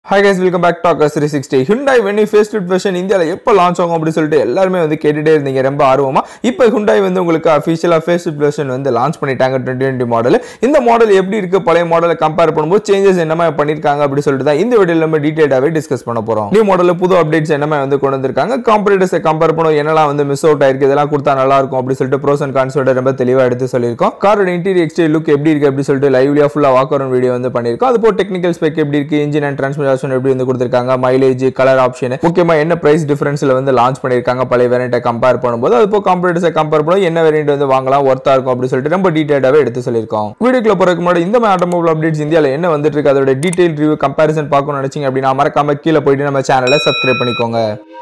hi guys welcome back to அக்கா three sixty Hyundai Venue facelift version இந்தியாவில் எப்போ launch ஆகும் அப்படின்னு சொல்லிட்டு எல்லாருமே வந்து கேட்டுட்டே இருந்தீங்க ரொம்ப ஆர்வமா இப்போ ஹுண்டாய் வந்து உங்களுக்கு அஃபிஷியலாக ஃபேஸ் லிஃப்ட் வெர்ஷன் வந்து லான்ச் பண்ணிட்டாங்க டுவெண்ட்டி டுவெண்ட்டி மாடல் இந்த மாடல் எப்படி இருக்கு பழைய மாடலை கம்பேர் பண்ணும்போது சேஞ்சஸ் என்னமா பண்ணியிருக்காங்க அப்படின்னு சொல்லிட்டு தான் இந்த வீடியோவில் நம்ம டீட்டெயிலாகவே டிஸ்கஸ் பண்ண போகிறோம் நியூ மாடலில் புது அப்டேட்ஸ் என்னமா வந்து கொண்டு வந்திருக்காங்க காம்பரேட்டர்ஸை கம்பேர் பண்ணும் என்னெல்லாம் வந்து மிஸ் அவுட் ஆயிருக்கு இதெல்லாம் கொடுத்தா நல்லா இருக்கும் அப்படின்னு சொல்லிட்டு ப்ரோஸ் அண்ட் கான்ஸோட ரொம்ப தெளிவாக எடுத்து சொல்லியிருக்கோம் காரோட இன்டீரியர் எக்ஸ்டீரியர் லுக் எப்படி இருக்கு அப்படின்னு சொல்லிட்டு லைவ்லியாக ஃபுல்லாக வாக் அரௌண்ட் வீடியோ வந்து பண்ணியிருக்கோம் அது போல் டெக்னிக்கல் ஸ்பெக் எப்படி இருக்கு இன்ஜின் அண்ட் டிரான்ஸ்மிஷன் எப்படி வந்து கொடுத்துருக்காங்க மைலேஜ் கலர் ஆப்ஷன் முக்கியமாக என்ன பிரைஸ் டிஃபரன்ஸில் வந்து லான்ச் பண்ணியிருக்காங்க பழைய வேரியண்ட்டை கம்பேர் பண்ணும்போது அது போல் காம்பரேட்டர்ஸை கம்பேர் பண்ணும்போது என்ன வேரியண்ட் வந்து வாங்கலாம் ஒர்த்தா இருக்கும் அப்படின்னு சொல்லிட்டு ரொம்ப டீட்டெயிலாகவே எடுத்து சொல்லியிருக்கோம் வீடியோக்குள்ள போறதுக்கு முன்னாடி இந்த மாதிரி ஆட்டோமொபைல் அப்டேட்ஸ் இந்தியாவில் என்ன வந்துட்டு இருக்கு அதோட டீடைல் ரிவ்யூ கம்பேரிசன் பார்க்கணும்னு நினைச்சீங்க அப்படின்னா மறக்காம கீழே போயிட்டு நம்ம சேனலை சப்ஸ்கிரைப் பண்ணிக்கோங்க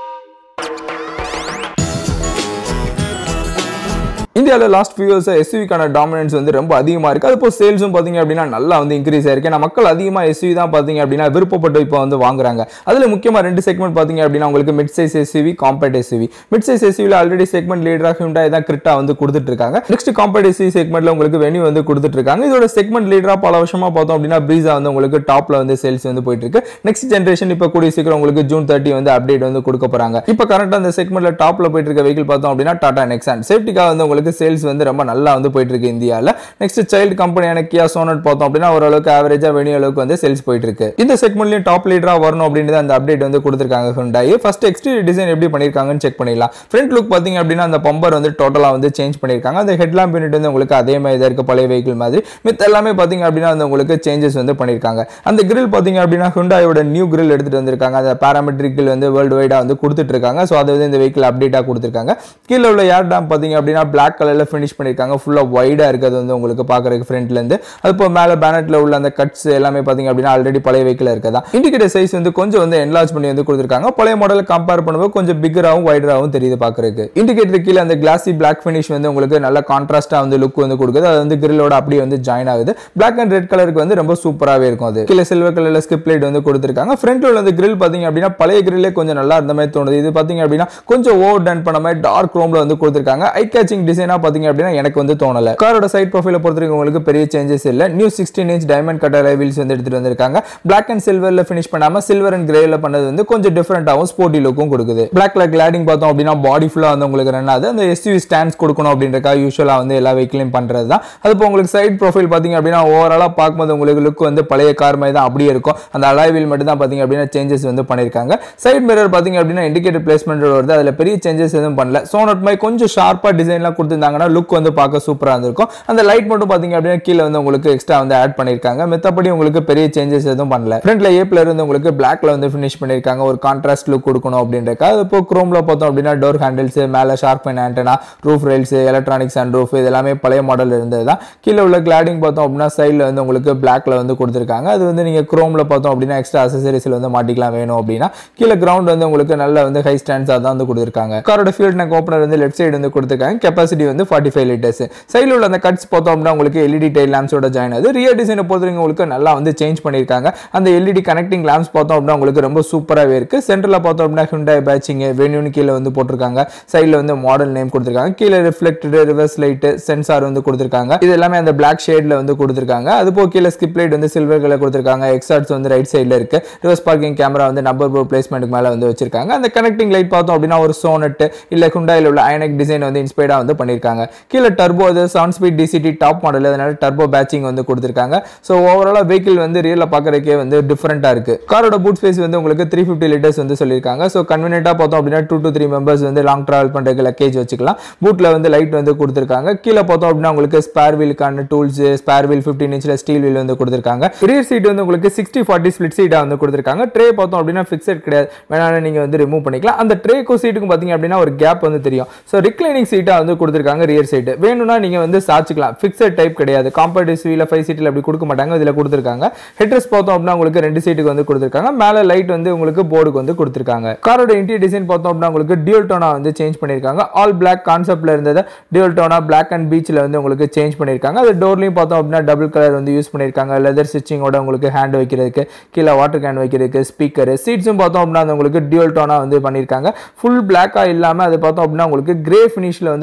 இந்தியாவில் லாஸ்ட் ஃபியூ இயர்ஸ் எஸ்யூவிக்கான டாமினன்ஸ் வந்து ரொம்ப அதிகமாக இருக்குது அது இப்போ சேல்ஸும் பார்த்தீங்க அப்படின்னா நல்லா வந்து இன்க்ரீஸ் ஆயிருக்கு ஏன்னா மக்கள் அதிகமாக எஸ்யூவி தான் பார்த்தீங்க அப்படின்னா விருப்பப்பட்டு இப்போ வந்து வாங்குறாங்க அதில் முக்கியமாக ரெண்டு செக்மெண்ட் பார்த்தீங்க அப்படின்னா உங்களுக்கு mid size SUV compact SUV mid size எஸ்யூவில் ஆல்ரெடி செக்மெண்ட் லீடராக ஹிண்டாய் தான் கிரிட்டா வந்து கொடுத்துட்டு இருக்காங்க நெக்ஸ்ட் காம்பேட் எஸ்யூவி செக்மெண்ட்ல உங்களுக்கு வெனியூ வந்து கொடுத்துட்டு இருக்காங்க இதோட செக்மெண்ட் லீடராக பல வருஷமா பார்த்தோம் அப்படின்னா ப்ரீஸா வந்து உங்களுக்கு டாப்ல வந்து சேல்ஸ் வந்து போயிட்டு இருக்கு நெக்ஸ்ட் ஜென்ரேஷன் இப்போ கூடிய சீக்கிரம் உங்களுக்கு ஜூன் தேர்ட்டி வந்து அப்டேட் வந்து கொடுக்க போறாங்க இப்போ கரண்ட் அந்த செக்மெண்ட்ல டாப்ல போயிட்டு இருக்க வெஹிக்கிள் பார்த்தோம் அப்படின்னா டாடா நெக்ஸான் சேஃப்டிக்காக வந்து உங்களுக்கு சேல்ஸ் வந்து ரொம்ப நல்லா வந்து போயிட்டு இருக்கு இந்தியாவில் நெக்ஸ்ட் சைல்டு கம்பெனியான கியா சோனட் பார்த்தோம் அப்படின்னா ஓரளவுக்கு ஆவரேஜா வெனியூ அளவுக்கு வந்து சேல்ஸ் போயிட்டு இருக்கு இந்த செக்மெண்ட்லயும் டாப் லீடரா வரணும் அப்படின்னு அந்த அப்டேட் வந்து கொடுத்துருக்காங்க ஹுண்டாய் ஃபர்ஸ்ட் எக்ஸ்டீரியர் டிசைன் எப்படி பண்ணிருக்காங்கன்னு செக் பண்ணிடலாம் ஃப்ரண்ட் லுக் பார்த்தீங்க அப்படின்னா அந்த பம்பர் வந்து டோட்டலா வந்து சேஞ்ச் பண்ணிருக்காங்க அந்த ஹெட்லாம்ப் யூனிட் வந்து உங்களுக்கு அதே மாதிரி தான் இருக்கு பழைய வெஹிக்கிள் மாதிரி மித்த எல்லாமே பார்த்தீங்க அப்படின்னா வந்து உங்களுக்கு சேஞ்சஸ் வந்து பண்ணிருக்காங்க அந்த கிரில் பார்த்தீங்க அப்படின்னா ஹுண்டாயோட நியூ கிரில் எடுத்துட்டு வந்திருக்காங்க அந்த பாராமெட்ரிக் grill வந்து வேர்ல்டு வைடா வந்து கொடுத்துட்டு இருக்காங்க ஸோ அதை வந்து இந்த வெஹிக்கிள் அப்டேட்டாக கொடுத்துருக்காங்க கீழே உள்ள ஏர் டேம் பார்த்தீங்க அப்படின்னா பிளாக் கலர்ல ஃபினிஷ் பண்ணிருக்காங்க ஃபுல்லாக வைடா இருக்கிறது வந்து உங்களுக்கு பார்க்கறதுக்கு ஃப்ரண்ட்ல இருந்து அது இப்போ மேலே பேனட்ல உள்ள அந்த கட்ஸ் எல்லாமே பார்த்தீங்க அப்படின்னா ஆல்ரெடி பழைய வெஹிக்கிள் இருக்கதா இண்டிகேட்டர் சைஸ் வந்து கொஞ்சம் வந்து என்லார்ஜ் பண்ணி வந்து கொடுத்துருக்காங்க பழைய மாடலை கம்பேர் பண்ணும்போது கொஞ்சம் பிக்கராகவும் வைடராகவும் தெரியுது பார்க்கறதுக்கு இண்டிகேட்டர் கீழே அந்த கிளாசி பிளாக் ஃபினிஷ் வந்து உங்களுக்கு நல்ல கான்ட்ராஸ்டா வந்து லுக் வந்து கொடுக்குது அது வந்து கிரிலோட அப்படியே வந்து ஜாயின் ஆகுது பிளாக் அண்ட் ரெட் கலருக்கு வந்து ரொம்ப சூப்பராகவே இருக்கும் அது கீழே சில்வர் கலர்ல ஸ்கிப் லைட் வந்து கொடுத்துருக்காங்க ஃப்ரண்ட்ல உள்ள அந்த கிரில் பார்த்தீங்க அப்படின்னா பழைய கிரில்லே கொஞ்சம் நல்லா இருந்த மாதிரி தோணுது இது பார்த்தீங்க அப்படின்னா கொஞ்சம் ஓவர் டன் பண்ண மாதிரி டார்க் ரோம்ல வந்து கொடுத்துருக்காங்க ஐ கேச்சிங் டிசைனா பார்த்தீங்க அப்படின்னா எனக்கு வந்து தோணல காரோட சைட் ப்ரொஃபைல பொறுத்தவரைக்கும் உங்களுக்கு பெரிய சேஞ்சஸ் இல்லை new sixteen inch diamond cutter wheels வந்து எடுத்துட்டு வந்திருக்காங்க பிளாக் அண்ட் சில்வர்ல ஃபினிஷ் பண்ணாம சில்வர் அண்ட் கிரேல பண்ணது வந்து கொஞ்சம் டிஃபரெண்டாகவும் ஸ்போர்ட்டி லுக்கும் கொடுக்குது பிளாக்ல கிளாடிங் பார்த்தோம் அப்படின்னா பாடி ஃபுல்லா வந்து உங்களுக்கு ரன் ஆகுது அந்த எஸ்யூவி ஸ்டாண்ட்ஸ் கொடுக்கணும் அப்படின்றக்கா யூஸ்வலா வந்து எல்லா வெஹிக்கிளையும் பண்றது தான் அது இப்போ உங்களுக்கு சைட் ப்ரொஃபைல் பார்த்தீங்க அப்படின்னா ஓவராலா பார்க்கும்போது உங்களுக்கு லுக் வந்து பழைய கார் மாதிரி தான் அப்படியே இருக்கும் அந்த அலாய் வீல் மட்டும் தான் பார்த்தீங்க அப்படின்னா சேஞ்சஸ் வந்து பண்ணியிருக்காங்க சைட் மிரர் பார்த்தீங்க அப்படின்னா இண்டிகேட்டர் பிளேஸ்மெண்ட் வருது அதில் பெரிய சேஞ்சஸ் எதுவும் பண்ணல சோனட் மாதிரி கொஞ்சம் ஷார்ப்பாக டிசைன்லாம் கொடுத்துருந்தாங்கன்னா லுக் வந்து பார்க்க சூப்பராக இருந்திருக்கும் அந்த லைட் மட்டும் பார்த்தீங்க அப்படின்னா கீழே வந்து உங்களுக்கு எக்ஸ்ட்ரா வந்து ஆட் பண்ணியிருக்காங்க மத்தபடி உங்களுக்கு பெரிய சேஞ்சஸ் எதுவும் பண்ணல ஃப்ரண்ட்ல ஏப்ல இருந்து உங்களுக்கு பிளாக்ல வந்து ஃபினிஷ் பண்ணியிருக்காங்க ஒரு கான்ட்ராஸ்ட் லுக் கொடுக்கணும் அப்படின்றக்கா அது இப்போ குரோம்ல பார்த்தோம் அப்படின்னா டோர் ஹேண்டில்ஸ் மேலே sharp and antenna roof rails electronics and roof இது எல்லாமே பழைய மாடல் இருந்தது தான் கீழே உள்ள கிளாடிங் பார்த்தோம் அப்படின்னா சைடில் வந்து உங்களுக்கு பிளாக்ல வந்து கொடுத்துருக்காங்க அது வந்து நீங்கள் குரோம்ல பார்த்தோம் அப்படின்னா எக்ஸ்ட்ரா அசசரிஸ்ல வந்து மாட்டிக்கலாம் வேணும் அப்படின்னா கீழே கிரவுண்ட் வந்து உங்களுக்கு நல்ல வந்து ஹை ஸ்டாண்ட்ஸாக தான் வந்து கொடுத்துருக்காங்க காரோட ஃபியூல் டேங்க் ஓப்பனர் வந்து லெஃப்ட் சைடு வந்து கொடுத்துருக்காங்க கெப்பாசிட்டி வந்து ஃபார்ட்டி ஃபைவ் லிட்டர்ஸ் சைடில் உள்ள அந்த கட்ஸ் பார்த்தோம் அப்படின்னா உங்களுக்கு எல்இடி டைல் லேம்ஸோட ஜாயின் ஆகுது ரியர் டிசைனை பொறுத்தவரைக்கும் உங்களுக்கு நல்லா வந்து சேஞ்ச் பண்ணியிருக்காங்க அந்த எல்இடி கனெக்டிங் லேம்ப்ஸ் பார்த்தோம் அப்படின்னா உங்களுக்கு ரொம்ப சூப்பராகவே இருக்கு சென்டரில் பார்த்தோம் அப்படின்னா ஹுண்டாய் பேட்சிங் வென்யூன்னு கீழே வந்து போட்டிருக்காங்க சைடில் வந்து மாடல் நேம் கொடுத்துருக்காங்க கீழே ரிஃப்ளெக்டட் ரிவர்ஸ் லைட்டு சென்சார் வந்து கொடுத்துருக்காங்க இது எல்லாமே அந்த பிளாக் ஷேட்ல வந்து கொடுத்துருக்காங்க அது போக கீழே ஸ்கிப் லைட் வந்து சில்வர் கலர் கொடுத்துருக்காங்க எக்ஸாட்ஸ் வந்து ரைட் சைடில் இருக்கு ரிவர்ஸ் பார்க்கிங் கேமரா வந்து நம்பர் போர்ட் பிளேஸ்மெண்ட்டுக்கு மேலே வந்து வச்சிருக்காங்க அந்த கனெக்டிங் லைட் பார்த்தோம் அப்படின்னா ஒரு சோனட் இல்லை ஹுண்டாயில் உள்ள ஐனக் டிசைன் வந்து இன்ஸ்பைர்டாக வந்து பண்ணியிருக்காங்க கீழே டர்போ அது seven speed DCT top model அதனால டர்போ பேட்சிங் வந்து கொடுத்துருக்காங்க ஸோ ஓவராலாக வெஹிக்கிள் வந்து ரியலில் பார்க்குறதுக்கே வந்து டிஃப்ரெண்ட்டாக இருக்கு காரோட பூட் ஸ்பேஸ் வந்து உங்களுக்கு த்ரீ ஃபிஃப்டி லிட்டர்ஸ் வந்து சொல்லியிருக்காங்க ஸோ கன்வீனியன்ட்டாக பார்த்தோம் அப்படின்னா டூ டு த்ரீ மெம்பர்ஸ் வந்து லாங் ட்ராவல் பண்ணுறதுக்கு லக்கேஜ் வச்சுக்கலாம் பூட்டில் வந்து லைட் வந்து கொடுத்துருக்காங்க கீழே பார்த்தோம் அப்படின்னா உங்களுக்கு ஸ்பேர் வீலுக்கான டூல்ஸ் ஸ்பேர் வீல் ஃபிஃப்டின் இன்ச்சில் ஸ்டீல் வீல் வந்து கொடுத்துருக்காங்க ரியர் சீட் வந்து உங்களுக்கு சிக்ஸ்டி ஃபார்ட்டி ஸ்பிளிட் சீட்டாக வந்து கொடுத்துருக்காங்க ட்ரே பார்த்தோம் அப்படின்னா ஃபிக்ஸட் கிடையாது வேணாலும் நீங்கள் வந்து ரிமூவ் பண்ணிக்கலாம் அந்த ட்ரேக்கும் சீட்டுக்கும் பார்த்தீங்க அப்படின்னா ஒரு கேப் வந்து தெரியும் ஸோ ரிக்ளைனிங் சீட்டாக வந்து கொடுத்துருக்காங்க ரியர் சைடு வேணும்னா நீங்கள் வந்து சாச்சிக்கலாம் ஃபிக்ஸட் டைப் கிடையாது காம்பேட்டிவ் வீல ஃபைவ் சீட்டில் அப்படி கொடுக்க மாட்டாங்க இதில் கொடுத்துருக்காங்க ஹெட்ரஸ் பார்த்தோம் அப்படின்னா உங்களுக்கு ரெண்டு சீட்டுக்கு வந்து கொடுத்துருக்காங்க மேலே லைட் வந்து உங்களுக்கு போர்டுக்கு வந்து கொடுத்துருக்காங்க காரோட இன்டீரியர் டிசைன் பார்த்தோம் அப்படின்னா உங்களுக்கு டியூல் டோனா வந்து சேஞ்ச் பண்ணியிருக்காங்க ஆல் பிளாக் கான்செப்ட்ல இருந்ததை டியூல் டோனா பிளாக் அண்ட் பீச்சில் வந்து உங்களுக்கு சேஞ்ச் பண்ணியிருக்காங்க அது டோர்லையும் பார்த்தோம் அப்படின்னா டபுள் கலர் வந்து யூஸ் பண்ணியிருக்காங்க லெதர் ஸ்டிச்சிங்கோட உங்களுக்கு ஹேண்ட் வைக்கிறதுக்கு கீழே வாட்டர் கேன் வைக்கிறதுக்கு ஸ்பீக்கர் சீட்ஸும் பார்த்தோம் அப்படின்னா அது உங்களுக்கு டியூல் டோனா வந்து பண்ணியிருக்காங்க ஃபுல் பிளாக்காக இல்லாமல் அது பார்த்தோம் அப்படின்னா உங்களுக்கு கிரே ஃபினிஷில் வந்து பண்ணியிருக்காங்க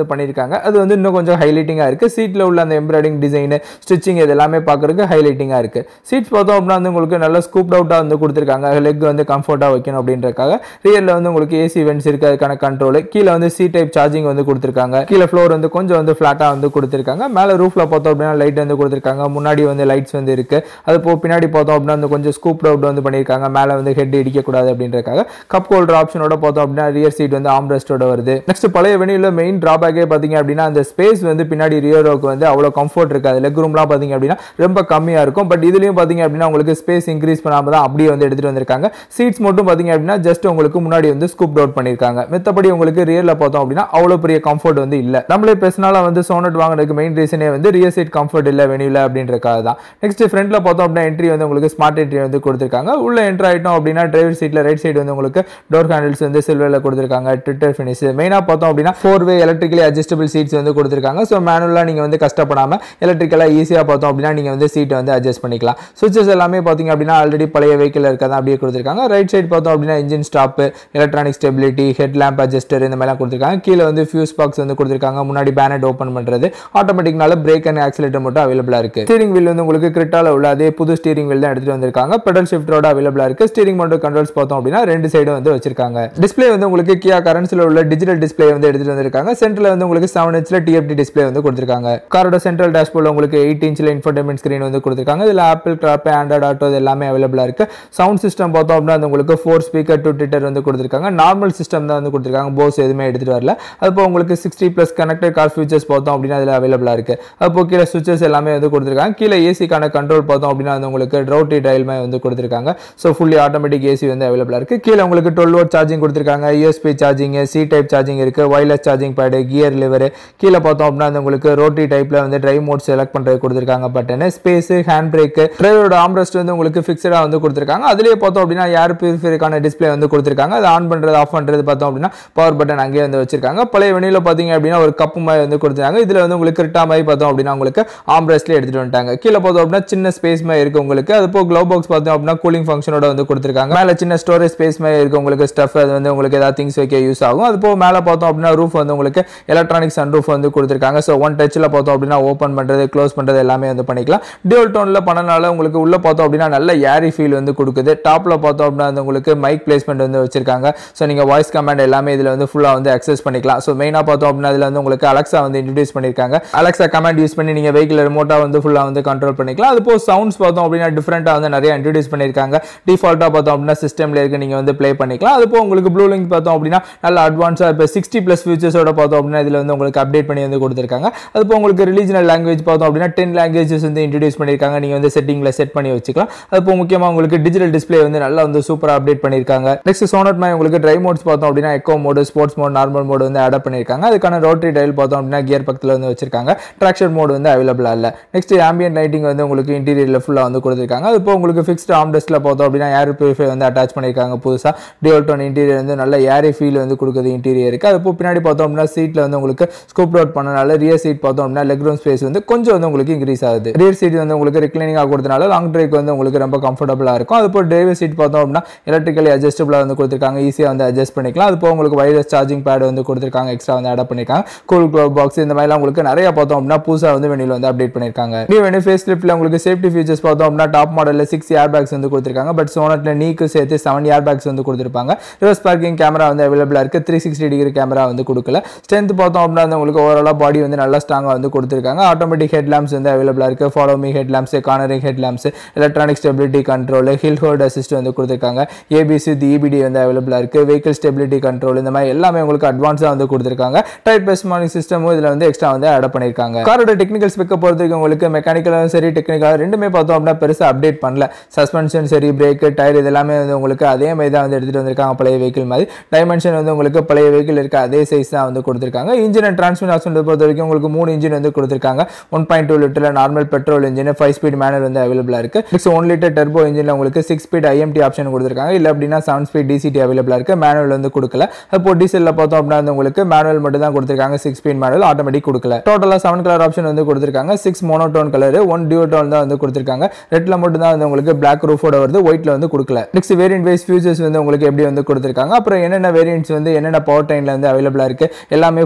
கொடுத்துருக்காங்க அது வந்து இன்னும் கொஞ்சம் ஹைலைட்டிங்காக இருக்குது சீட்டில் உள்ள அந்த எம்ப்ராய்டிங் டிசைனு ஸ்டிச்சிங் இது எல்லாமே பார்க்குறதுக்கு ஹைலைட்டிங்காக இருக்குது சீட்ஸ் பார்த்தோம் அப்படின்னா வந்து உங்களுக்கு நல்ல ஸ்கூப் அவுட்டாக வந்து கொடுத்துருக்காங்க லெக் வந்து கம்ஃபர்ட்டாக வைக்கணும் அப்படின்றக்காக ரியரில் வந்து உங்களுக்கு ஏசி வென்ட்ஸ் இருக்குது அதுக்கான கண்ட்ரோல் கீழே வந்து சி டைப் சார்ஜிங் வந்து கொடுத்துருக்காங்க கீழே ஃப்ளோர் வந்து கொஞ்சம் வந்து ஃப்ளாட்டாக வந்து கொடுத்துருக்காங்க மேலே ரூஃபில் பார்த்தோம் அப்படின்னா லைட் வந்து கொடுத்துருக்காங்க முன்னாடி வந்து லைட்ஸ் வந்து இருக்குது அது போ பின்னாடி பார்த்தோம் அப்படின்னா வந்து கொஞ்சம் ஸ்கூப் அவுட் வந்து பண்ணியிருக்காங்க மேலே வந்து ஹெட் இடிக்கக்கூடாது அப்படின்றக்காக கப் ஹோல்டர் ஆப்ஷனோட பார்த்தோம் அப்படின்னா ரியர் சீட் வந்து ஆம்ரெஸ்டோட வருது நெக்ஸ்ட் பழைய வெனியில் மெயின் ட்ராபேக்கே பார்த்தீங்க அப்படின்னா அந்த ஸ்பேஸ் வந்து பின்னாடி ரியரோக்கு வந்து அவ்வளோ கம்ஃபர்ட் இருக்காது லெக் ரூம்லாம் பார்த்தீங்க அப்படின்னா ரொம்ப கம்மியாக இருக்கும் பட் இதுலேயும் பார்த்தீங்க அப்படின்னா உங்களுக்கு ஸ்பேஸ் இன்க்ரீஸ் பண்ணாமல் தான் அப்படியே வந்து எடுத்துகிட்டு வந்திருக்காங்க சீட்ஸ் மட்டும் பார்த்தீங்க அப்படின்னா ஜஸ்ட் உங்களுக்கு முன்னாடி வந்து ஸ்கூப் அவுட் பண்ணியிருக்காங்க மித்தபடி உங்களுக்கு ரியரில் பார்த்தோம் அப்படின்னா அவ்வளோ பெரிய கம்ஃபர்ட் வந்து இல்லை நம்மளே பேசினால வந்து சோனட் வாங்குறதுக்கு மெயின் ரீசனே வந்து ரியர் சீட் கம்ஃபர்ட் இல்லை வெனியில் அப்படின்றக்காக தான் நெக்ஸ்ட் ஃப்ரண்ட்டில் பார்த்தோம் அப்படின்னா என்ட்ரி வந்து உங்களுக்கு ஸ்மார்ட் என்ட்ரி வந்து கொடுத்துருக்காங்க உள்ள என்ட்ரு ஆகிட்டோம் அப்படின்னா டிரைவர் சீட்டில் ரைட் சைடு வந்து உங்களுக்கு டோர் ஹேண்டில்ஸ் வந்து சில்வரில் கொடுத்துருக்காங்க ட்விட்டர் ஃபினிஷ் மெயினாக பார்த்தோம் அப்படின்னா four way electrically adjustable seats வந்து கொடுத்துருக்காங்க ஸோ மேனுவலாக நீங்கள் வந்து கஷ்டப்படாமல் எலக்ட்ரிக்கலாக ஈஸியாக பார்த்தோம் அப்படின்னா நீங்கள் வந்து சீட்டை வந்து அட்ஜஸ்ட் பண்ணிக்கலாம் சுவிச்சஸ் எல்லாமே பார்த்தீங்க அப்படின்னா ஆல்ரெடி பழைய வெஹிக்கிள் இருக்கதான் அப்படியே கொடுத்துருக்காங்க ரைட் சைடு பார்த்தோம் அப்படின்னா engine stop electronic stability head lamp adjuster இந்த மாதிரிலாம் கொடுத்துருக்காங்க கீழே வந்து ஃபியூஸ் பாக்ஸ் வந்து கொடுத்துருக்காங்க முன்னாடி பேனட் ஓப்பன் பண்ணுறது ஆட்டோமேட்டிக்னால பிரேக் அண்ட் ஆக்சிலேட்டர் மட்டும் அவைலபிளாக இருக்குது ஸ்டீரிங் வீல் வந்து உங்களுக்கு கிரிட்டால உள்ள அதே புது ஸ்டீரிங் வீல் தான் எடுத்துகிட்டு வந்திருக்காங்க பெடல் ஷிஃப்டரோட அவைலபிளாக இருக்குது ஸ்டீரிங் மோட்டர் கண்ட்ரோல்ஸ் பார்த்தோம் அப்படின்னா ரெண்டு சைடும் வந்து வச்சிருக்காங்க டிஸ்பிளே வந்து உங்களுக்கு கியா கரன்ஸில் உள்ள டிஜிட்டல் டிஸ்பிளே வந்து எடுத்துகிட்டு வந்திருக்காங்க சென்டரில் வந்து உங்களுக்கு செவன் இன்ச்சில் டிஎஃப்டி டிஸ்பிளே வந்து கொடுத்துருக்காங்க காரோட சென்ட்ரல் டேஷ்போர்டில் உங்களுக்கு எயிட் இன்ச்சில் இன்ஃபர்டைன்மெண்ட் ஸ்க்ரீன் வந்து கொடுத்துருக்காங்க இதில் ஆப்பிள் கிராப் ஆண்ட்ராய்ட் ஆட்டோ இது எல்லாமே அவைலபிளாக இருக்குது சவுண்ட் சிஸ்டம் பார்த்தோம் அப்படின்னா அது உங்களுக்கு ஃபோர் ஸ்பீக்கர் டூ ட்விட்டர் வந்து கொடுத்துருக்காங்க நார்மல் சிஸ்டம் தான் வந்து கொடுத்துருக்காங்க போஸ் எதுவுமே எடுத்துகிட்டு வரல அதுப்போ உங்களுக்கு sixty plus connected car features பார்த்தோம் அப்படின்னா அதில் அவைலபிளாக இருக்குது அப்போ கீழே சுவிச்சஸ் எல்லாமே வந்து கொடுத்துருக்காங்க கீழே ஏசிக்கான கண்ட்ரோல் பார்த்தோம் அப்படின்னா வந்து உங்களுக்கு ட்ரௌட்டி டைல்மே வந்து கொடுத்துருக்காங்க ஸோ ஃபுல்லி ஆட்டோமேட்டிக் ஏசி வந்து அவைலபிளாக இருக்குது கீழே உங்களுக்கு டுவெல் வோட் சார்ஜிங் கொடுத்துருக்காங்க USB charging C type charging இருக்குது wireless charging pad gear lever கீழே பார்த்தோம் அப்படின்னா வந்து உங்களுக்கு ரோட்டி டைப்பில் வந்து டிரைவ் மோட் செலக்ட் பண்ணுறது கொடுத்துருக்காங்க பட்டனு ஸ்பேஸு ஹேண்ட் பிரேக்கு டிரைவரோட ஆம்ரெஸ்ட் வந்து உங்களுக்கு ஃபிக்ஸடாக வந்து கொடுத்துருக்காங்க அதுலேயே பார்த்தோம் அப்படின்னா ஏர் பியூரிஃபைக்கான டிஸ்பிளே வந்து கொடுத்துருக்காங்க அது ஆன் பண்ணுறது ஆஃப் பண்ணுறது பார்த்தோம் அப்படின்னா பவர் பட்டன் அங்கேயே வந்து வச்சிருக்காங்க பழைய வெணியில் பார்த்தீங்க அப்படின்னா ஒரு கப்பு மாதிரி வந்து கொடுத்துருக்காங்க இதில் வந்து உங்களுக்கு கிரிட்டா மாதிரி பார்த்தோம் அப்படின்னா உங்களுக்கு ஆம்ரெஸ்ட்லேயே எடுத்துகிட்டு வந்துட்டாங்க கீழே பார்த்தோம் அப்படின்னா சின்ன ஸ்பேஸ் மாதிரி இருக்குது உங்களுக்கு அது போக க்ளவ் பாக்ஸ் பார்த்தோம் அப்படின்னா கூலிங் ஃபங்க்ஷனோட வந்து கொடுத்துருக்காங்க மேலே சின்ன ஸ்டோரேஜ் ஸ்பேஸ் மாதிரி இருக்குது உங்களுக்கு ஸ்டஃப் அது வந்து உங்களுக்கு ஏதாவது திங்ஸ் வைக்க யூஸ் ஆகும் அது போக மேலே பார்த்தோம் அப்படின்னா ரூஃப் வந்து உங்களுக்கு எலக்ட்ரானிக் சன் ரூஃப் வந்து கொடுத்துருக்காங்க ஸோ ஒன் டச்சில் பார்த்தோம் அப்படின்னா ஓப்பன் பண்ணுறது க்ளோஸ் பண்ணுறது எல்லாமே வந்து பண்ணிக்கலாம் டியூல் டோனில் பண்ணனால உங்களுக்கு உள்ள பார்த்தோம் அப்படின்னா நல்ல ஏரி ஃபீல் வந்து கொடுக்குது டாப்பில் பார்த்தோம் அப்படின்னா வந்து உங்களுக்கு மைக் பிளேஸ்மெண்ட் வந்து வச்சிருக்காங்க ஸோ நீங்கள் வாய்ஸ் கமாண்ட் எல்லாமே இதில் வந்து ஃபுல்லாக வந்து அக்சஸ் பண்ணிக்கலாம் ஸோ மெயினாக பார்த்தோம் அப்படின்னா இதில் வந்து உங்களுக்கு அலெக்ஸா வந்து இன்ட்ரடியூஸ் பண்ணியிருக்காங்க அலெக்ஸா கமாண்ட் யூஸ் பண்ணி நீங்கள் வெஹிக்கிள் ரிமோட்டாக வந்து ஃபுல்லாக வந்து கண்ட்ரோல் பண்ணிக்கலாம் அது போக சவுண்ட்ஸ் பார்த்தோம் அப்படின்னா டிஃப்ரெண்ட்டாக வந்து நிறைய இன்ட்ரடியூஸ் பண்ணியிருக்காங்க டிஃபால்ட்டாக பார்த்தோம் அப்படின்னா சிஸ்டமில் இருக்கு நீங்கள் வந்து ப்ளே பண்ணிக்கலாம் அது போக உங்களுக்கு ப்ளூ லிங்க் பார்த்தோம் அப்படின்னா நல்ல அட்வான்ஸாக இப்போ சிக்ஸ்டி ப்ளஸ் ஃபியூச்சர்ஸோட பார்த்தோம் அப்படின்னா இதில் வந்து உங்களுக்கு அப்டேட் பண்ணி வந்து கொடுத்துருக்காங்க அது போக உங்களுக்கு ரிலீஜனல் லாங்குவேஜ் பார்த்தோம் அப்படின்னா டென் லாங்குவேஜஸ் வந்து இன்ட்ரடியூஸ் பண்ணியிருக்காங்க நீங்கள் வந்து செட்டிங்கில் செட் பண்ணி வச்சுக்கலாம் அது போக முக்கியமாக உங்களுக்கு டிஜிட்டல் டிஸ்பிளே வந்து நல்லா வந்து சூப்பராக அப்டேட் பண்ணியிருக்காங்க நெக்ஸ்ட் சோனட் மாதிரி உங்களுக்கு ட்ரை மோட்ஸ் பார்த்தோம் அப்படின்னா eco mode sports mode normal mode வந்து அடாப்ட் பண்ணியிருக்காங்க அதுக்கான ரோட்டரி டைல் பார்த்தோம் அப்படின்னா கியர் பக்கத்தில் வந்து வச்சிருக்காங்க ட்ராக்ஷன் மோடு வந்து அவைலபிளாக இல்லை நெக்ஸ்ட் ஆம்பியன் லைட்டிங் வந்து உங்களுக்கு இன்டீரியரில் ஃபுல்லாக வந்து கொடுத்துருக்காங்க அது இப்போ உங்களுக்கு ஃபிக்ஸ்ட் ஆம்டெஸ்ட்டில் பார்த்தோம் அப்படின்னா ஏர் பியூரிஃபை வந்து அட்டாச் பண்ணியிருக்காங்க புதுசாக டியூல் டோன் இன்டீரியர் வந்து நல்ல ஏரி ஃபீல் வந்து கொடுக்குது இன்டீரியருக்கு அது இப்போ பின்னாடி பார்த்தோம் அப்படின்னா சீட்டில் வந்து உங்களுக்கு ஸ்கூப் அவுட் பண்ணனால ரியர் சீட் பார்த்தோம் அப்படின்னா லெக் ரூம் ஸ்பேஸ் வந்து கொஞ்சம் வந்து உங்களுக்கு இன்க்ரீஸ் ஆகுது ரியர் சீட் வந்து உங்களுக்கு ரிக்ளைனிங்காக கொடுத்தனால லாங் ட்ரைக் வந்து உங்களுக்கு ரொம்ப கம்ஃபர்டபுளாக இருக்கும் அது இப்போ டிரைவர் சீட் பார்த்தோம் அப்படின்னா எலக்ட்ரிக்கலி அட்ஜஸ்டபிளாக வந்து கொடுத்துருக்காங்க ஈஸியாக வந்து அட்ஜஸ்ட் பண்ணிக்கலாம் அது போக உங்களுக்கு வைரஸ் சார்ஜிங் பேட் வந்து கொடுத்துருக்காங்க எக்ஸ்ட்ரா வந்து அடாப்ட் பண்ணியிருக்காங்க கூல் க்ளோவ் பாக்ஸ் இந்த மாதிரிலாம் உங்களுக்கு நிறைய பார்த்தோம் அப்படின்னா புதுசாக வந்து வெனியில் வந்து அப்டேட் பண்ணியிருக்காங்க நியூ வெனி ஃபேஸ் லிஃப்ட்டில் உங்களுக்கு சேஃப்டி ஃபீச்சர்ஸ் பார்த்தோம் அப்படின்னா டாப் மாடலில் சிக்ஸ் ஏர் பேக்ஸ் வந்து கொடுத்துருக்காங்க பட் சோனட்டில் நீக்கு சேர்த்து செவன் ஏர் பேக்ஸ் வந்து கொடுத்துருப்பாங்க ரிவர்ஸ் பார்க்கிங் கேமரா வந்து அவைலபிளாக இருக்குது த்ரீ சிக்ஸ்டி டிகிரி கேமரா வந்து கொடுக்கல ஸ்ட்ரென்த் பார்த்தோம் அப்படின்னா வந்து உங்களுக்கு ஓவராலாக பாடி வந்து நல்லா ஸ்ட்ராங்காக வந்து கொடுத்துருக்காங்க ஆட்டோமேட்டிக் ஹெட் லேம்ப்ஸ் வந்து அவைலபிளாக இருக்குது follow me head lamps cornering head lamps electronic stability control hill hold assist வந்து கொடுத்துருக்காங்க ஏபிசி இபிடி வந்து அவைலபிளாக இருக்குது வெஹிக்கிள் ஸ்டெபிலிட்டி கண்ட்ரோல் இந்த மாதிரி எல்லாமே உங்களுக்கு அட்வான்ஸாக வந்து கொடுத்துருக்காங்க டைட் பெஸ்ட் மார்னிங் சிஸ்டமும் இதில் வந்து எக்ஸ்ட்ரா வந்து ஆட் பண்ணியிருக்காங்க காரோட டெக்னிக்கல் ஸ்பெக்கை பொறுத்த வரைக்கும் உங்களுக்கு மெக்கானிக்கலாகவும் சரி டெக்னிக்கலாக ரெண்டுமே பார்த்தோம் அப்படின்னா பெருசாக அப்டேட் பண்ணல சஸ்பென்ஷன் சரி பிரேக் டயர் இது எல்லாமே வந்து உங்களுக்கு அதே மாதிரி தான் வந்து எடுத்துகிட்டு வந்திருக்காங்க பழைய வெஹிக்கிள் மாதிரி டைமென்ஷன் வந்து உங்களுக்கு பழைய வெஹிக்கிள் இருக்க அதே சைஸ் தான் வந்து கொடுத்துருக்காங்க இன்ஜின் அண்ட் டிரான்ஸ்மிஷன் ஆப்ஷன் பொறுத்த வரைக்கும் உங்களுக்கு மூணு இன்ஜின் வந்து கொடுத்துருக்காங்க ஒன் பாயிண்ட் டூ லிட்டரில் normal petrol engine five speed manual வந்து அவைலபிளாக இருக்குது நெக்ஸ்ட் ஒன் லிட்டர் டர்போ இன்ஜினில் உங்களுக்கு சிக்ஸ் ஸ்பீட் ஐஎம்டி ஆப்ஷன் கொடுத்துருக்காங்க இல்லை அப்படின்னா செவன் ஸ்பீட் டிசிடி அவைலபிளாக இருக்குது மேனுவல் வந்து கொடுக்கல அப்போ டீசலில் பார்த்தோம் அப்படின்னா வந்து உங்களுக்கு மேனுவல் மட்டும் தான் கொடுத்துருக்காங்க சிக்ஸ் ஸ்பீட் மேனுவல் ஆட்டோமேட்டிக் கொடுக்கல டோட்டலாக செவன் கலர் ஆப்ஷன் வந்து கொடுத்துருக்காங்க six monotone colour one dual tone தான் வந்து கொடுத்துருக்காங்க ரெட்டில் மட்டும் தான் வந்து உங்களுக்கு பிளாக் ரூஃபோட வருது ஒயிட்ல வந்து கொடுக்கல நெக்ஸ்ட் வேரியன்ட் வைஸ் ஃபியூச்சர்ஸ் வந்து உங்களுக்கு எப்படி வந்து கொடுத்துருக்காங்க அப்புறம் என்னென்ன வேரியன்ட்ஸ் வந்து என்னென்ன பவர் டைனில் வந்து அவைலபிளாக இருக்குது எல்லாமே ஃபுல்லாக பார்த்தோம்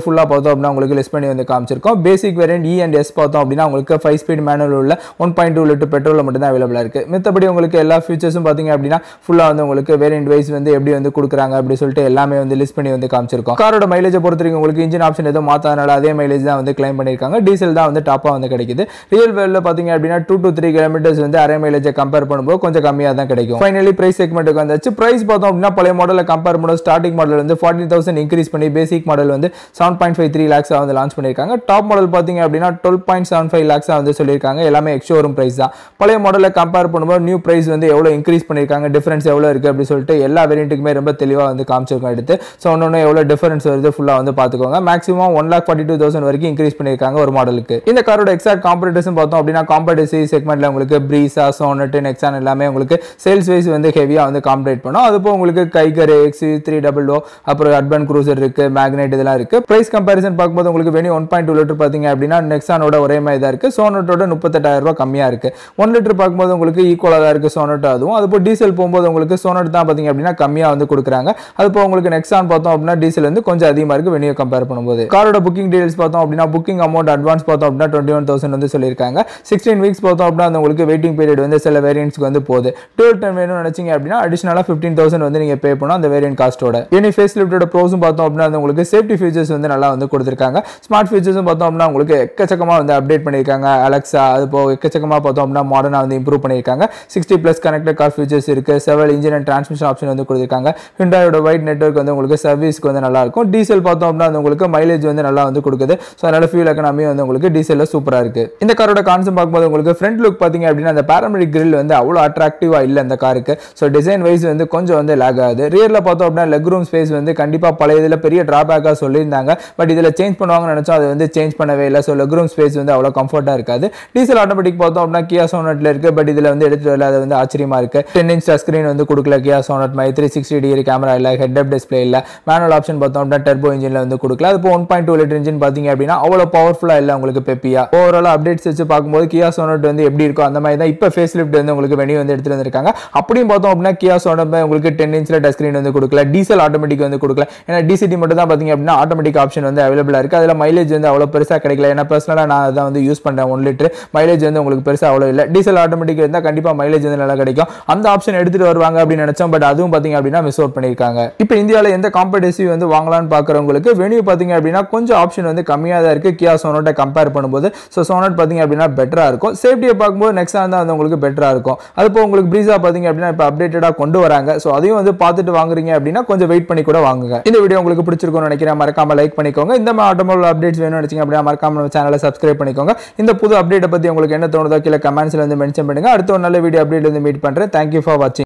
பார்த்தோம் அப்படின்னா உங்களுக்கு லிஸ்ட் பண்ணி வந்து காமிச்சிருக்கோம் basic variant E and S பார்த்தோம் அப்படின்னா உங்களுக்கு ஃபைவ் ஸ்பீட் மேனுவல் உள்ள one point two litre petrol மட்டும் தான் அவைலபிளாக இருக்குது மித்தபடி உங்களுக்கு எல்லா ஃபீச்சர்ஸும் பார்த்தீங்க அப்படின்னா ஃபுல்லாக வந்து உங்களுக்கு வேரியன்ட் வைஸ் வந்து எப்படி வந்து கொடுக்குறாங்க அப்படி சொல்லிட்டு எல்லாமே வந்து லிஸ்ட் பண்ணி வந்து காமிச்சிருக்கோம் காரோட மைலேஜை பொறுத்த வரைக்கும் உங்களுக்கு இன்ஜின் ஆப்ஷன் எதுவும் மாற்றாதனால அதே மைலேஜ் தான் வந்து கிளைம் பண்ணியிருக்காங்க டீசல் தான் வந்து டாப்பாக வந்து கிடைக்குது ரியல் வேலில் பார்த்தீங்க அப்படின்னா டூ டு த்ரீ கிலோமீட்டர்ஸ் வந்து அரை மைலேஜை கம்பேர் பண்ணும்போது கொஞ்சம் கம்மியாக தான் கிடைக்கும் ஃபைனலி பிரைஸ் செக்மெண்ட்டுக்கு வந்தாச்சு பிரைஸ் பார்த்தோம் அப்படின்னா பழைய மாடலில் கம்பேர் பண்ணும்போது ஸ்டார்டிங் மாடல் வந்து ஃபார்ட்டி தௌசண்ட் இன்க்ரீஸ் பண்ணி பேசிக் மாடல் வந்து செவன் பாயிண்ட் ஃபைவ் த்ரீ லேக்ஸாக வந்து லான்ச் பண்ணியிருக்காங்க டாப் மாடல் பார்த்தீங்க அப்படின்னா டுவெல் பாயிண்ட் செவன் ஃபைவ் லேக்ஸாக வந்து சொல்லியிருக்காங்க எல்லாமே எக்ஷோரூம் பிரைஸ் தான் பழைய மாடலில் கம்பேர் பண்ணும்போது நியூ பிரைஸ் வந்து எவ்வளோ இன்க்ரீஸ் பண்ணியிருக்காங்க டிஃபரன்ஸ் எவ்வளோ இருக்குது அப்படி சொல்லிட்டு எல்லா வேரியண்ட்டுக்குமே ரொம்ப தெளிவாக வந்து காமிச்சிருக்கோம் எடுத்து ஸோ ஒன்று எவ்வளோ டிஃபரன்ஸ் வருது ஃபுல்லாக வந்து பார்த்துக்கோங்க maximum one lakh forty two thousand வரைக்கும் இன்க்ரீஸ் பண்ணியிருக்காங்க ஒரு மாடலுக்கு இந்த காரோட எக்ஸாக்ட் காம்படிஷன் பார்த்தோம் அப்படின்னா காம்படிட்டிவ் செக்மெண்ட்ல உங்களுக்கு ப்ரீஸா சோனட் நெக்ஸான் எல்லாமே உங்களுக்கு சேல்ஸ் வைஸ் வந்து ஹெவியாக வந்து காம்படேட் பண்ணும் அது போக உங்களுக்கு Kiger X three double O அப்புறம் அர்பன் க்ரூசர் இருக்கு மேக்னெட் இதெல்லாம் இருக்கு பிரைஸ் கம்பேரிசன் பார்க்கும்போது உங்களுக்கு Venue one point two litre பார்த்தீங்க அப்படின்னா நெக்ஸானோட ஒரே மாதிரி தான் இருக்கு சோனட்டோட முப்பத்தெட்டாயிரம் ரூபாய் கம்மியாக இருக்கு ஒன் லிட்டர் பார்க்கும்போது உங்களுக்கு ஈக்குவலாக தான் இருக்கு சோனட் அதுவும் அது போக டீசல் போகும்போது உங்களுக்கு சோனட் தான் பார்த்தீங்க அப்படின்னா கம்மியாக வந்து கொடுக்குறாங்க அது போக உங்களுக்கு நெக்ஸான் பார்த்தோம் அப்படின்னா டீசல் வந்து கொஞ்சம் அதிகமாக இருக்கு வெனியை கம்பேர் பண்ணும்போது காரோட புக்கிங் டீடைல்ஸ் பார்த்தோம் அப்படின்னா புக்கிங் அமௌண்ட் அட்வான்ஸ் பார்த்தோம் அப்படின்னா டுவெண்ட்டி ஒன் தௌசண்ட் வந்து சொல்லியிருக்காங்க சிக்ஸ்டீன் வீக்ஸ் பார்த்தோம் அப்படின்னா அந்த உங்களுக்கு வெயிட்டிங் பீரியட் வந்து சில வேரியன்ட்ஸ்க்கு வந்து போகுது டூர் டைம் வேணும்னு நினைச்சீங்க அப்படின்னா அடிஷனலாக ஃபிஃப்டீன் தௌசண்ட் வந்து நீங்கள் பே பண்ணணும் அந்த வேரியன்ட் காஸ்ட்டோட இனி ஃபேஸ் லிஃப்டோட ப்ரோஸும் பார்த்தோம் அப்படின்னா அது உங்களுக்கு சேஃப்டி ஃபீச்சர்ஸ் வந்து நல்லா வந்து கொடுத்துருக்காங்க ஸ்மார்ட் ஃபீச்சர்ஸும் பார்த்தோம் அப்படின்னா உங்களுக்கு எக்கச்சக்கமாக வந்து அப்டேட் பண்ணியிருக்காங்க அலெக்ஸா அது போக எக்கச்சக்கமாக பார்த்தோம் அப்படின்னா மாடர்னாக வந்து இம்ப்ரூவ் பண்ணியிருக்காங்க sixty plus connected car features இருக்குது several engine and transmission option வந்து கொடுத்துருக்காங்க ஹிண்டாயோட வைட் நெட்ஒர்க் வந்து உங்களுக்கு சர்வீஸ்க்கு வந்து நல்லா இருக்கும் டீசல் பார்த்தோம் அப்படின்னா அது உங்களுக்கு மைலேஜ் வந்து நல்லா வந்து கொடுக்குது ஸோ அதனால ஃபியூல் எக்கனாமி வந்து உங்களுக்கு டீசலில் சூப்பராக இருக்கு இந்த காரோட கான்செப்ட் பார்க்கும்போது உங்களுக்கு ஃப்ரண்ட் லுக் பார்த்தீங்க அப்படின்னா அந்த பேராமெடிக் கிரில் வந்து அவ்வளோ அட்ராக்டிவாக இல்லை அந்த காருக்கு ஸோ டிசைன் வைஸ் வந்து கொஞ்சம் வந்து லேக் ஆகுது ரியரில் பார்த்தோம் அப்படின்னா லெக் ரூம் ஸ்பேஸ் வந்து கண்டிப்பாக பழைய இதில் பெரிய ட்ராபேக்காக சொல்லியிருந்தாங்க பட் இதில் சேஞ்ச் பண்ணுவாங்கன்னு நினச்சோம் அது வந்து சேஞ்ச் பண்ணவே இல்லை ஸோ லெக் ரூம் ஸ்பேஸ் வந்து அவ்வளோ கம்ஃபர்ட்டாக இருக்காது டீசல் ஆட்டோமேட்டிக் பார்த்தோம் அப்படின்னா கியா சோனட்டில் இருக்கு பட் இதில் வந்து எடுத்துட்டு வரல அது வந்து ஆச்சரியமா இருக்கு டென் இன்ச் ஸ்க்ரீன் வந்து கொடுக்கல கியா சோனட் மாதிரி த்ரீ சிக்ஸ்டி டிகிரி கேமரா இல்லை ஹெட் அப் டிஸ்பிளே இல்லை மேனுவல் ஆப்ஷன் பார்த்தோம் அப்படின்னா டர்போ இன்ஜினில் வந்து கொடுக்கல அது one point two litre engine பார்த்தீங்க அப்படின்னா அவ்வளோ பவர்ஃபுல்லாக இல்லை உங்களுக்கு பெப்பியா ஓவரால் அப்டேட்ஸ் வச்சு பார்க்கும்போது கியா சோனட் வந்து எப்படி இருக்கும் அந்த மாதிரி தான் இப்போ ஃபேஸ் லிஃப்ட் வந்து உங்களுக்கு வெளியே வந்து எடுத்துட்டு வந்திருக்காங்க அப்படியும் பார்த்தோம் அப்படின்னா கியா சோனட் உங்களுக்கு டென் இன்ச்சில் டச் ஸ்க்ரீன் வந்து கொடுக்கல டீசல் ஆட்டோமேட்டிக் வந்து கொடுக்கல ஏன்னா டிசிடி மட்டும் தான் பார்த்தீங்க அப்படின்னா ஆட்டோமேட்டிக் ஆப்ஷன் வந்து அவைலபிளாக இருக்குது அதில் மைலேஜ் வந்து அவ்வளோ பெருசாக கிடைக்கல ஏன்னா பர்சனலாக நான் அதான் வந்து யூஸ் பண்ணுறேன் ஒன் லிட்டர் மைலேஜ் வந்து உங்களுக்கு பெருசாக அவ்வளோ இல்லை டீசல் ஆட்டோமேட்டிக் இருந்தால் கண்டிப்பாக மைலேஜ் வந்து நல்லா கிடைக்கும் அந்த ஆப்ஷன் எடுத்துட்டு வருவாங்க அப்படின்னு நினச்சோம் பட் அதுவும் பார்த்தீங்க அப்படின்னா மிஸ் அவுட் பண்ணியிருக்காங்க இப்போ இந்தியாவில் எந்த காம்படிட்டிவ் வந்து வாங்கலாம்னு பார்க்குறவங்களுக்கு வெனியூ பார்த்தீங்க அப்படின்னா கொஞ்சம் ஆப்ஷன் வந்து கம்மியாக தான் இருக்குது கியா சோனோட்டை கம்பேர் பண்ணும்போது ஸோ சோனட் பார்த்தீங்க அப்படின்னா பெட்டராக இருக்கும் சேஃப்டியை பார்க்கும்போது நெக்ஸ்ட் தான் வந்து உங்களுக்கு பெட்டராக இருக்கும் அது இப்போ உங்களுக்கு ப்ரீஸா பார்த்தீங்க அப்படின்னா இப்போ அப்டேட்டடாக கொண்டு வராங்க ஸோ அதையும் வந்து பார்த்துட்டு வாங்குறீங்க அப்படின்னா கொஞ்சம் வெயிட் பண்ணி கூட வாங்குங்க இந்த வீடியோ உங்களுக்கு பிடிச்சிருக்கும்னு நினைக்கிறேன் மறக்காம லைக் பண்ணிக்கோங்க இந்த மாதிரி ஆட்டோமொபைல் அப்டேட்ஸ் வேணும்னு நினைச்சீங்க அப்படின்னா மறக்காம நம்ம சேனலை சப்ஸ்கிரைப் பண்ணிக்கோங்க இந்த புது அப்டேட்டை பற்றி உங்களுக்கு என்ன தோணுதோ கீழே கமெண்ட்ஸ்ல வந்து மென்ஷன் பண்ணுங்க அடுத்த ஒரு நல்ல வீடியோ அப்டேட் வந்து மீட் பண்ணுறேன் தேங்க்யூ ஃபார் வாட்சிங்